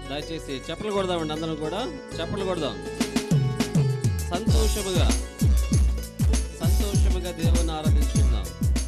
దయచేసి చెప్పలు కొడదామండి అందరం కూడా చెప్పలు కొడదాం సంతోషముగా సంతోషముగా దేవుని ఆరాధించుకుందాం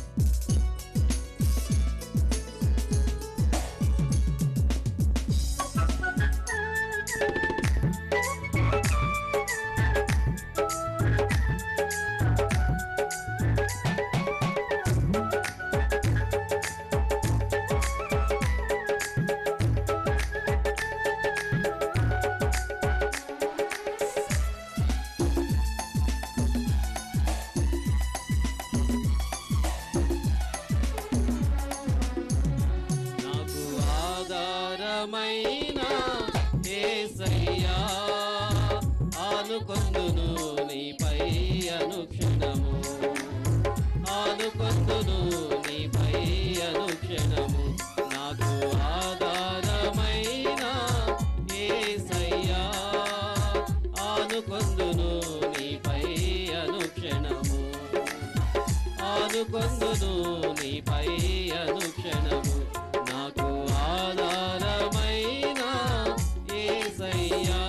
నాకు ఆధారమైన యేసయ్యా ఆనుకొందును నీపై అనుక్షణము ఆనుకొందును నీపై అనుక్షణము నాకు ఆధారమైన యేసయ్యా ఆనుకొందును నీపై అనుక్షణము ఆనుకొందును నీపై అనుక్షణము నాకు ఆధారమైన యేసయ్యా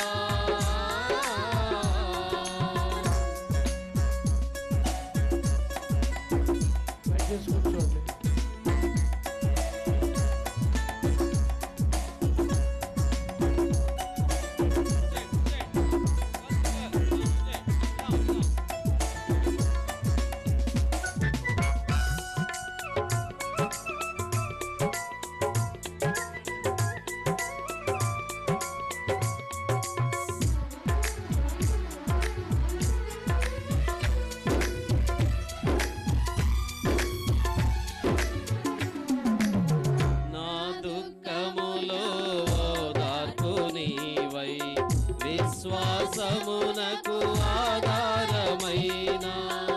దయచేసి కూర్చోండి నా దుఃఖములో ఓదార్పు నీవై విశ్వాసమునకు ఆధారమైన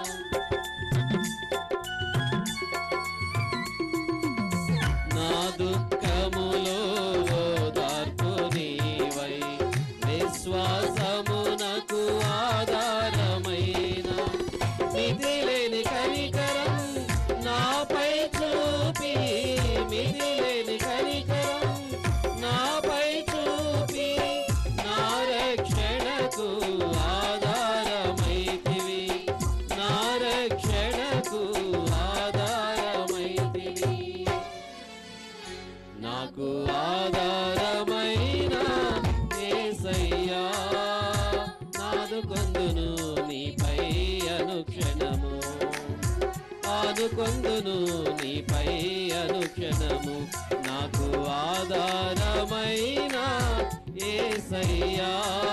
నా దుఃఖములో ఓదార్పు నీవై విశ్వాసమునకు ఆధారమైన మితిలేని కనికరం నాపై చూపి మితిలేని కనికరం నాపై చూపి నా రక్షణకు ఆధారమైతివి నా రక్షణకు ఆధారమైతివి నాకు ఆధారమైన యేసయ్యా నాదు కొందును నీపై అనుక్షణము ఆదుకొందును నీపై అనుక్షణము నాకు ఆధారమైన యేసయ్యా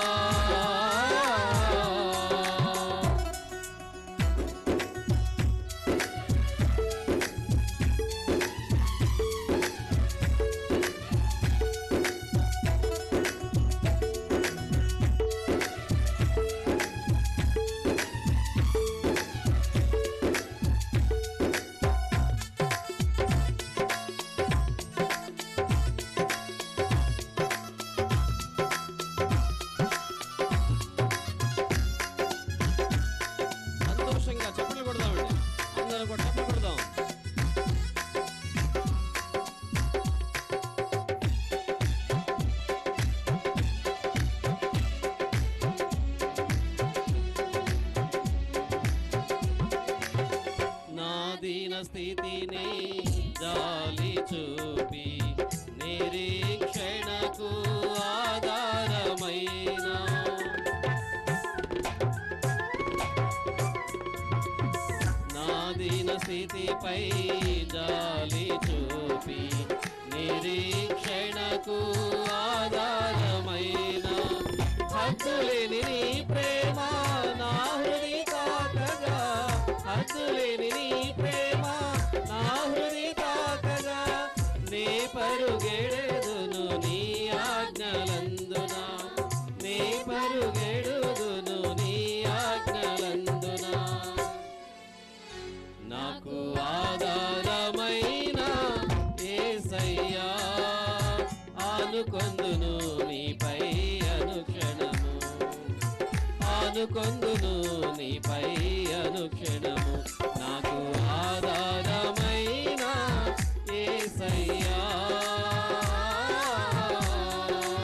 సంతోషంగా చెప్పులు కొడదామండి అందరం కూడా చెప్పులు కొడదాం నా దీన స్థితిని జాలి చూపి నిరీక్షణకు ఆధారమైన నా దీన స్థితిపై జాలి చూపి నిరీక్షణకు ఆధారమైన హద్దులేని నీ ప్రేమ నా హృది తాకగా హద్దులేని నీ ప్రేమ నా హృది తాకగా నీ పరుగెడుదును నీ ఆజ్ఞలందున నీ పరుగెడుదును నీ ఆజ్ఞలందున నాకు ఆధారమైన యేసయ్యా ఆనుకొందును నీపై అనుక్షణము ఆనుకొందును నీపై అనుక్షణము నాకు ఆధారమైన యేసయ్యా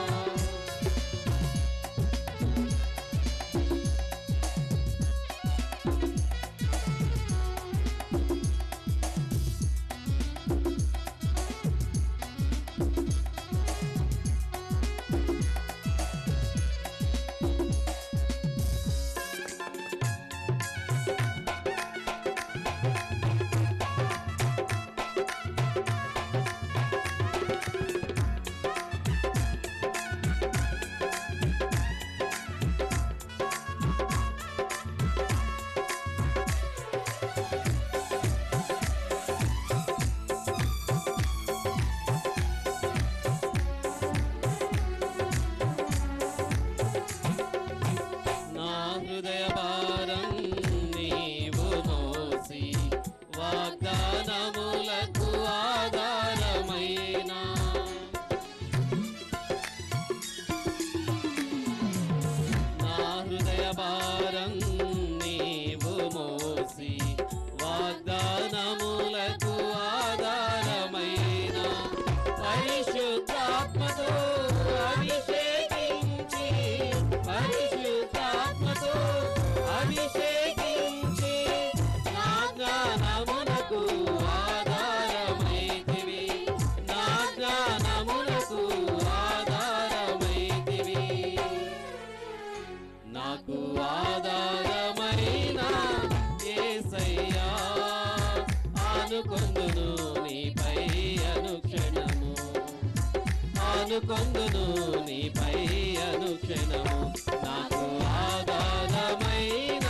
ఆనుకొందును నీపై అనుక్షణము ఆనుకొందును నీపై అనుక్షణము నాకు ఆధారమైన